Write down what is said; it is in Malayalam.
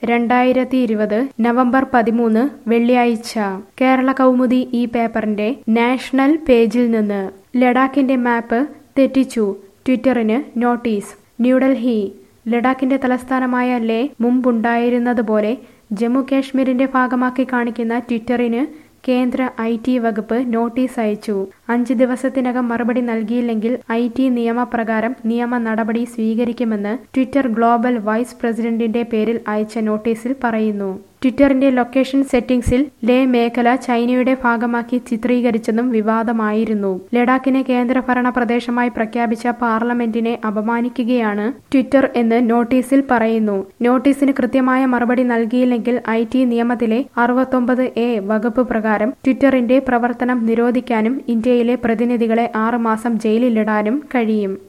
രണ്ടായിരത്തി ഇരുപത് നവംബർ പതിമൂന്ന് വെള്ളിയാഴ്ച കേരള കൗമുദി ഈ പേപ്പറിന്റെ നാഷണൽ പേജിൽ നിന്ന് ലഡാക്കിന്റെ മാപ്പ് തെറ്റിച്ചു ട്വിറ്ററിന് നോട്ടീസ് ന്യൂഡൽഹി ലഡാക്കിന്റെ തലസ്ഥാനമായ ലേ മുമ്പുണ്ടായിരുന്നതുപോലെ ജമ്മു കാശ്മീരിന്റെ ഭാഗമാക്കി കാണിക്കുന്ന ട്വിറ്ററിന് കേന്ദ്ര ഐ ടി വകുപ്പ് നോട്ടീസ് അയച്ചു അഞ്ച് ദിവസത്തിനകം മറുപടി നൽകിയില്ലെങ്കിൽ ഐ ടി നിയമപ്രകാരം നിയമ നടപടി സ്വീകരിക്കുമെന്ന് ട്വിറ്റർ ഗ്ലോബൽ വൈസ് പ്രസിഡന്റിന്റെ പേരിൽ അയച്ച നോട്ടീസിൽ പറയുന്നു ട്വിറ്ററിന്റെ ലൊക്കേഷൻ സെറ്റിംഗ്സിൽ ലേ മേഖല ചൈനയുടെ ഭാഗമാക്കി ചിത്രീകരിച്ചതും വിവാദമായിരുന്നു ലഡാക്കിനെ കേന്ദ്രഭരണ പ്രദേശമായി പ്രഖ്യാപിച്ച പാർലമെന്റിനെ അപമാനിക്കുകയാണ് ട്വിറ്റർ എന്ന് നോട്ടീസിൽ പറയുന്നു നോട്ടീസിന് കൃത്യമായ മറുപടി നൽകിയില്ലെങ്കിൽ ഐ ടി നിയമത്തിലെ അറുപത്തൊമ്പത് എ വകുപ്പ് പ്രകാരം ട്വിറ്ററിന്റെ പ്രവർത്തനം നിരോധിക്കാനും ഇന്ത്യയിലെ പ്രതിനിധികളെ ആറുമാസം ജയിലിലിടാനും കഴിയും